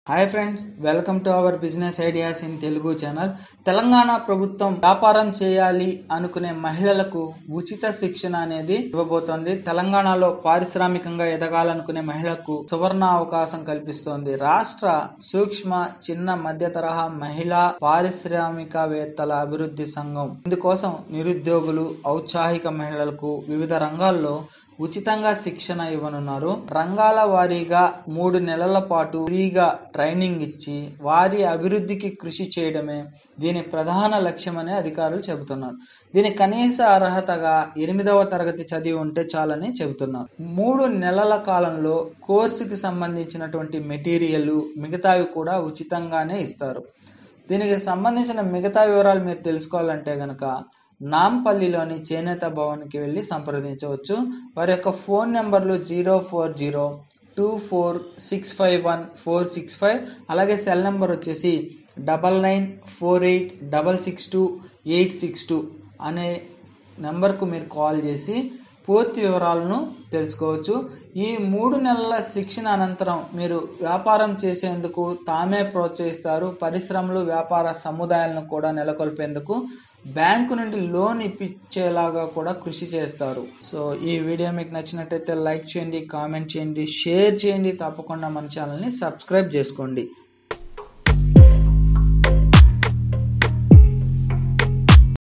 hi friends welcome to our business ideas in Telugu channel Telangana ప్రభుత్వం వ్యాపారం చేయాలి అనుకునే మహిళలకు ఉచిత శిక్షణ అనేది ఇవ్వబోతోంది తెలంగాణలో పారిశ్రామికంగా ఎదగాలనుకునే మహిళలకు సువర్ణ అవకాశం కల్పిస్తోంది రాష్ట్ర సూక్ష్మ చిన్న మధ్య తరహా మహిళా పారిశ్రామికవేత్తల అభివృద్ధి సంఘం ఇందుకోసం నిరుద్యోగులు ఔత్సాహిక మహిళలకు వివిధ రంగాల్లో ఉచితంగా శిక్షణ ఇవ్వనున్నారు రంగాల వారీగా మూడు నెలల పాటు ఫ్రీగా ట్రైనింగ్ ఇచ్చి వారి అభివృద్ధికి కృషి చేయడమే దీని ప్రధాన లక్ష్యమని అధికారులు చెబుతున్నారు దీని కనీస అర్హతగా ఎనిమిదవ తరగతి చదివి ఉంటే చాలని చెబుతున్నారు మూడు నెలల కాలంలో కోర్సుకి సంబంధించినటువంటి మెటీరియల్ మిగతావి కూడా ఉచితంగానే ఇస్తారు దీనికి సంబంధించిన మిగతా వివరాలు మీరు తెలుసుకోవాలంటే గనక నాంపల్లిలోని చేనేత భవన్కి వెళ్ళి సంప్రదించవచ్చు వారి యొక్క ఫోన్ నెంబర్లు zero four zero two four six five one four six five అలాగే సెల్ నెంబర్ వచ్చేసి double nine four eight double six two eight six two అనే నెంబర్కు మీరు కాల్ చేసి పూర్తి వివరాలను తెలుసుకోవచ్చు ఈ మూడు నెలల శిక్షణ అనంతరం మీరు వ్యాపారం చేసేందుకు తామే ప్రోత్సహిస్తారు పరిశ్రమలు వ్యాపార సముదాయాలను కూడా నెలకొల్పేందుకు బ్యాంకు నుండి లోన్ ఇప్పించేలాగా కూడా కృషి చేస్తారు సో ఈ వీడియో మీకు నచ్చినట్టయితే లైక్ చేయండి కామెంట్ చేయండి షేర్ చేయండి తప్పకుండా మన ఛానల్ని సబ్స్క్రైబ్ చేసుకోండి